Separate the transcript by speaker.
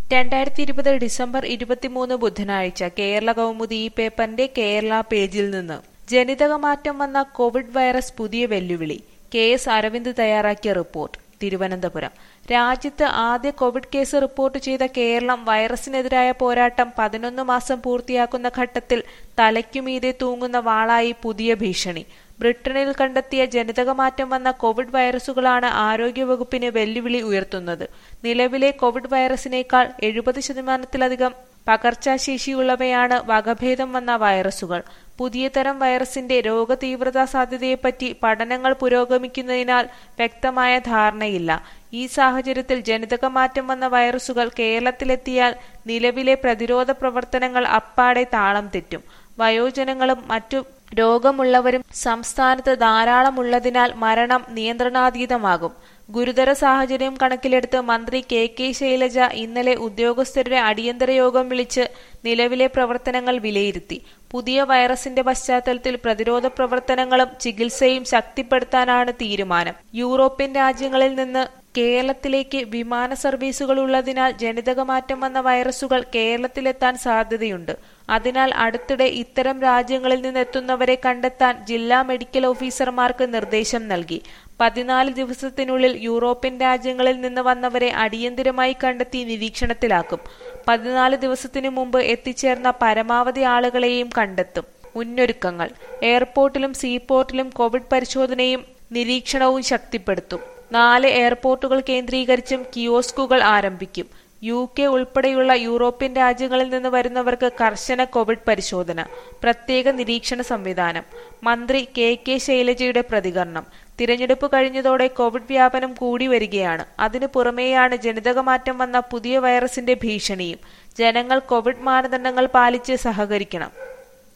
Speaker 1: രണ്ടായിരത്തി ഇരുപത് ഡിസംബർ ഇരുപത്തിമൂന്ന് ബുധനാഴ്ച കേരള കൗമുദി ഈ പേപ്പറിന്റെ കേരള പേജിൽ നിന്ന് ജനിതകമാറ്റം വന്ന കോവിഡ് വൈറസ് പുതിയ വെല്ലുവിളി കെ എസ് അരവിന്ദ് തയ്യാറാക്കിയ റിപ്പോർട്ട് തിരുവനന്തപുരം രാജ്യത്ത് ആദ്യ കോവിഡ് കേസ് റിപ്പോർട്ട് ചെയ്ത കേരളം വൈറസിനെതിരായ പോരാട്ടം പതിനൊന്ന് മാസം പൂർത്തിയാക്കുന്ന ഘട്ടത്തിൽ തലയ്ക്കുമീതെ തൂങ്ങുന്ന വാളായി പുതിയ ഭീഷണി ബ്രിട്ടനിൽ കണ്ടെത്തിയ ജനിതകമാറ്റം വന്ന കോവിഡ് വൈറസുകളാണ് ആരോഗ്യവകുപ്പിന് വെല്ലുവിളി ഉയർത്തുന്നത് നിലവിലെ കോവിഡ് വൈറസിനേക്കാൾ എഴുപത് ശതമാനത്തിലധികം പകർച്ചാശേഷിയുള്ളവയാണ് വകഭേദം വന്ന വൈറസുകൾ പുതിയ തരം വൈറസിന്റെ രോഗതീവ്രതാ സാധ്യതയെപ്പറ്റി പഠനങ്ങൾ പുരോഗമിക്കുന്നതിനാൽ വ്യക്തമായ ധാരണയില്ല ഈ സാഹചര്യത്തിൽ ജനിതകമാറ്റം വന്ന വൈറസുകൾ കേരളത്തിലെത്തിയാൽ നിലവിലെ പ്രതിരോധ പ്രവർത്തനങ്ങൾ അപ്പാടെ താളം തെറ്റും വയോജനങ്ങളും മറ്റു രോഗമുള്ളവരും സംസ്ഥാനത്ത് ധാരാളമുള്ളതിനാൽ മരണം നിയന്ത്രണാതീതമാകും ഗുരുതര സാഹചര്യം കണക്കിലെടുത്ത് മന്ത്രി കെ കെ ശൈലജ ഇന്നലെ ഉദ്യോഗസ്ഥരുടെ അടിയന്തര യോഗം വിളിച്ച് നിലവിലെ പ്രവർത്തനങ്ങൾ വിലയിരുത്തി പുതിയ വൈറസിന്റെ പശ്ചാത്തലത്തിൽ പ്രതിരോധ പ്രവർത്തനങ്ങളും ചികിത്സയും ശക്തിപ്പെടുത്താനാണ് തീരുമാനം യൂറോപ്യൻ രാജ്യങ്ങളിൽ നിന്ന് കേരളത്തിലേക്ക് വിമാന സർവീസുകൾ ഉള്ളതിനാൽ ജനിതകമാറ്റം വന്ന വൈറസുകൾ കേരളത്തിലെത്താൻ സാധ്യതയുണ്ട് അതിനാൽ അടുത്തിടെ ഇത്തരം രാജ്യങ്ങളിൽ നിന്നെത്തുന്നവരെ കണ്ടെത്താൻ ജില്ലാ മെഡിക്കൽ ഓഫീസർമാർക്ക് നിർദ്ദേശം നൽകി പതിനാല് ദിവസത്തിനുള്ളിൽ യൂറോപ്യൻ രാജ്യങ്ങളിൽ നിന്ന് വന്നവരെ അടിയന്തിരമായി കണ്ടെത്തി നിരീക്ഷണത്തിലാക്കും പതിനാല് ദിവസത്തിനു മുമ്പ് എത്തിച്ചേർന്ന പരമാവധി ആളുകളെയും കണ്ടെത്തും മുന്നൊരുക്കങ്ങൾ എയർപോർട്ടിലും സീപോർട്ടിലും കോവിഡ് പരിശോധനയും നിരീക്ഷണവും ശക്തിപ്പെടുത്തും നാല് എയർപോർട്ടുകൾ കേന്ദ്രീകരിച്ചും കിയോസ്കുകൾ ആരംഭിക്കും യു കെ ഉൾപ്പെടെയുള്ള യൂറോപ്യൻ രാജ്യങ്ങളിൽ നിന്ന് വരുന്നവർക്ക് കർശന കോവിഡ് പരിശോധന പ്രത്യേക നിരീക്ഷണ സംവിധാനം മന്ത്രി കെ കെ ശൈലജയുടെ പ്രതികരണം തിരഞ്ഞെടുപ്പ് കഴിഞ്ഞതോടെ കോവിഡ് വ്യാപനം കൂടി വരികയാണ് അതിനു പുറമേയാണ് ജനിതകമാറ്റം വന്ന പുതിയ വൈറസിന്റെ ഭീഷണിയും ജനങ്ങൾ കോവിഡ് മാനദണ്ഡങ്ങൾ പാലിച്ച് സഹകരിക്കണം